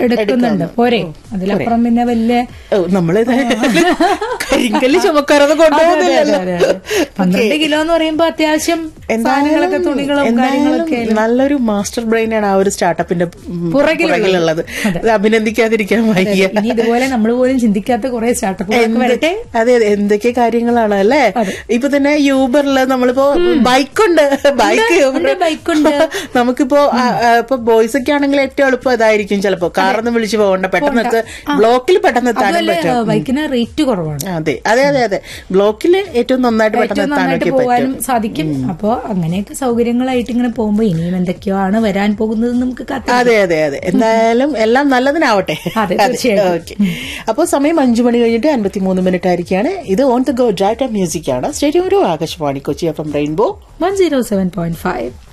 എടുക്കുന്നുണ്ട് പോരെ അതിലപ്പുറം പിന്നെ വലിയ ഓ, നമ്മളിത് കരിങ്കല്ല് ചുമക്കാറത് കൊണ്ടുപോകുന്നില്ലല്ലോ അതെ, അതെ, അതെ. പന്ത്രണ്ട് കിലോ എന്ന് പറയുമ്പോ അത്യാവശ്യം സാധനങ്ങളൊക്കെ തുണികളും കാര്യങ്ങളൊക്കെ എന്തായാലും നല്ലൊരു മാസ്റ്റർ ബ്രെയിൻ ആണ് ആ ഒരു സ്റ്റാർട്ടപ്പിന്റെ ഉം, പുറകിലുള്ളത്. പുറകിലുള്ളത് അത് അഭിനന്ദിക്കാതിരിക്കാൻ വയ്യ ഇനി ഇതുപോലെ നമ്മൾ പോലും ചിന്തിക്കാത്ത കുറെ സ്റ്റാർട്ടപ്പുകളൊക്കെ വരട്ടെ അതെ അതെ എന്തൊക്കെ കാര്യങ്ങളാണ് അല്ലേ ഇപ്പൊ തന്നെ യൂബറില് നമ്മളിപ്പോ ബൈക്കുണ്ട് ബൈക്ക് ഉണ്ട്, ബൈക്കുണ്ട്. നമുക്കിപ്പോ ആ, ആ, ഇപ്പൊ ബോയ്സ് ഒക്കെ ആണെങ്കിൽ ഏറ്റവും എളുപ്പം ഇതായിരിക്കും ചിലപ്പോ കാറൊന്നും വിളിച്ചു പോകണ്ട പെട്ടെന്ന് എത്ത- ബ്ലോക്കിൽ പെട്ടെന്ന് എത്താനും അതുപോലെ പറ്റും ബൈക്കിന് റേറ്റ് കുറവാണ് അതെ അതെ അതെ അതെ ബ്ലോക്കിൽ ഏറ്റവും നന്നായിട്ട് പെട്ടെന്ന് ഏറ്റവും നന്നായിട്ട് എത്താനൊക്കെ പോകാനും പറ്റും സാധിക്കും അപ്പോ അങ്ങനെയൊക്കെ സൗകര്യങ്ങളായിട്ട് ഇങ്ങനെ പോകുമ്പോ ഇനിയും എന്തൊക്കെയോ ആണ് വരാൻ പോകുന്നത് നമുക്ക് കാത്തിരിക്കാം അതെ അതെ അതെ എന്തായാലും എല്ലാം നല്ലതിനാവട്ടെ അതെ, തീർച്ചയായിട്ടും. ഓക്കെ അപ്പോൾ സമയം അഞ്ചു മണി കഴിഞ്ഞിട്ട് അൻപത്തിമൂന്ന് മിനിറ്റ് ആയിരിക്കാണ് ഇത് on the go drive time music ആണ് സ്റ്റേഡിയം ഒരു Akashvani Kochi F M rainbow one zero seven point five